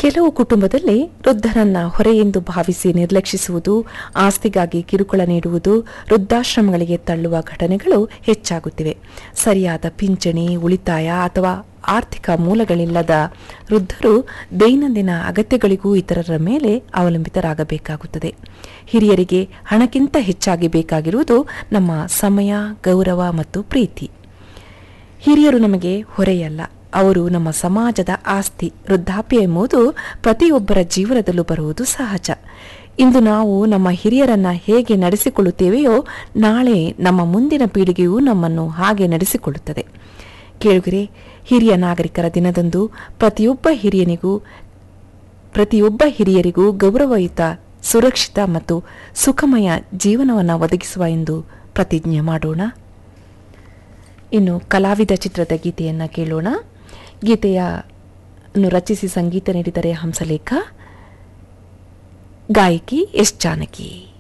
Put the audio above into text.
ಕೆಲವು ಕುಟುಂಬದಲ್ಲಿ ವೃದ್ಧರನ್ನ ಹೊರೆಯೆಂದು ಭಾವಿಸಿ ನಿರ್ಲಕ್ಷಿಸುವುದು ಆಸ್ತಿಗಾಗಿ ಕಿರುಕುಳ ನೀಡುವುದು ವೃದ್ಧಾಶ್ರಮಗಳಿಗೆ ತಳ್ಳುವ ಘಟನೆಗಳು ಹೆಚ್ಚಾಗುತ್ತಿವೆ ಸರಿಯಾದ ಪಿಂಚಣಿ ಉಳಿತಾಯ ಅಥವಾ ಆರ್ಥಿಕ ಮೂಲಗಳಿಲ್ಲದ ವೃದ್ಧರು ದೈನಂದಿನ ಅಗತ್ಯಗಳಿಗೂ ಇತರರ ಮೇಲೆ ಅವಲಂಬಿತರಾಗಬೇಕಾಗುತ್ತದೆ ಹಿರಿಯರಿಗೆ ಹಣಕ್ಕಿಂತ ಹೆಚ್ಚಾಗಿ ಬೇಕಾಗಿರುವುದು ನಮ್ಮ ಸಮಯ ಗೌರವ ಮತ್ತು ಪ್ರೀತಿ ಹಿರಿಯರು ನಮಗೆ ಹೊರೆಯಲ್ಲ ಅವರು ನಮ್ಮ ಸಮಾಜದ ಆಸ್ತಿ ವೃದ್ಧಾಪ್ಯ ಎಂಬುದು ಪ್ರತಿಯೊಬ್ಬರ ಜೀವನದಲ್ಲೂ ಬರುವುದು ಸಹಜ ಇಂದು ನಾವು ನಮ್ಮ ಹಿರಿಯರನ್ನ ಹೇಗೆ ನಡೆಸಿಕೊಳ್ಳುತ್ತೇವೆಯೋ ನಾಳೆ ನಮ್ಮ ಮುಂದಿನ ಪೀಳಿಗೆಯೂ ನಮ್ಮನ್ನು ಹಾಗೆ ನಡೆಸಿಕೊಳ್ಳುತ್ತದೆ ಕೇಳುಗರೆ ಹಿರಿಯ ನಾಗರಿಕರ ದಿನದಂದು ಪ್ರತಿಯೊಬ್ಬ ಹಿರಿಯನಿಗೂ ಪ್ರತಿಯೊಬ್ಬ ಹಿರಿಯರಿಗೂ ಗೌರವಯುತ ಸುರಕ್ಷಿತ ಮತ್ತು ಸುಖಮಯ ಜೀವನವನ್ನು ಒದಗಿಸುವ ಎಂದು ಪ್ರತಿಜ್ಞೆ ಮಾಡೋಣ ಇನ್ನು ಕಲಾವಿದ ಚಿತ್ರದ ಗೀತೆಯನ್ನು ಕೇಳೋಣ ಗೀತೆಯನ್ನು ರಚಿಸಿ ಸಂಗೀತ ನೀಡಿದರೆ ಹಂಸಲೇಖ ಗಾಯಕಿ ಎಸ್ ಜಾನಕಿ